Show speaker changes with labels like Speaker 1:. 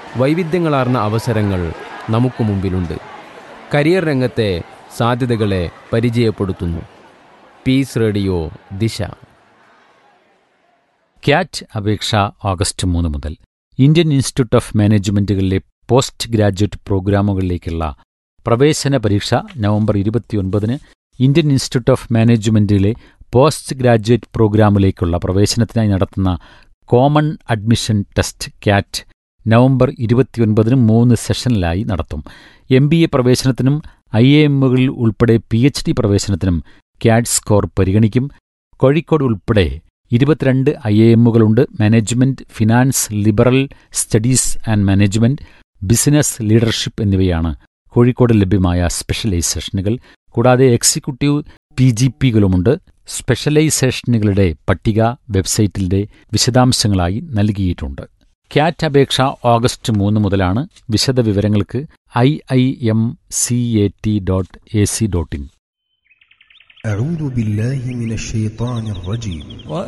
Speaker 1: വൈവിധ്യങ്ങളാർന്ന അവസരങ്ങൾ നമുക്ക് മുമ്പിലുണ്ട് കരിയർ രംഗത്തെ സാധ്യതകളെ പരിചയപ്പെടുത്തുന്നു പീസ് റേഡിയോ ദിശ
Speaker 2: ക്യാറ്റ് അപേക്ഷ ഓഗസ്റ്റ് മൂന്ന് മുതൽ ഇന്ത്യൻ ഇൻസ്റ്റിറ്റ്യൂട്ട് ഓഫ് മാനേജ്മെന്റുകളിലെ പോസ്റ്റ് ഗ്രാജുവേറ്റ് പ്രോഗ്രാമുകളിലേക്കുള്ള പ്രവേശന പരീക്ഷ നവംബർ ഇരുപത്തിയൊൻപതിന് ഇന്ത്യൻ ഇൻസ്റ്റിറ്റ്യൂട്ട് ഓഫ് മാനേജ്മെന്റിലെ പോസ്റ്റ് ഗ്രാജുവേറ്റ് പ്രോഗ്രാമിലേക്കുള്ള പ്രവേശനത്തിനായി നടത്തുന്ന common admission test CAT November ഇരുപത്തിയൊൻപതിന് മൂന്ന് സെഷനിലായി നടത്തും എം ബി എ പ്രവേശനത്തിനും ഐ എ എമ്മുകളിൽ ഉൾപ്പെടെ പി എച്ച് ഡി പ്രവേശനത്തിനും ക്യാറ്റ് സ്കോർ പരിഗണിക്കും കോഴിക്കോട് ഉൾപ്പെടെ ഇരുപത്തിരണ്ട് ഐ എ എമ്മുകളുണ്ട് management finance liberal studies and management business leadership എന്നിവയാണ് കോഴിക്കോട് ലഭ്യമായ സ്പെഷ്യലൈസേഷനുകൾ കൂടാതെ എക്സിക്യൂട്ടീവ് പി ജി പികളുമുണ്ട് സ്പെഷ്യലൈസേഷനുകളുടെ പട്ടിക വെബ്സൈറ്റിന്റെ വിശദാംശങ്ങളായി നൽകിയിട്ടുണ്ട് ക്യാറ്റ് അപേക്ഷ ഓഗസ്റ്റ് മൂന്ന് മുതലാണ് വിശദവിവരങ്ങൾക്ക് I I M C A T dot A C dot in
Speaker 3: أعوذ بالله من الشيطان الرجيم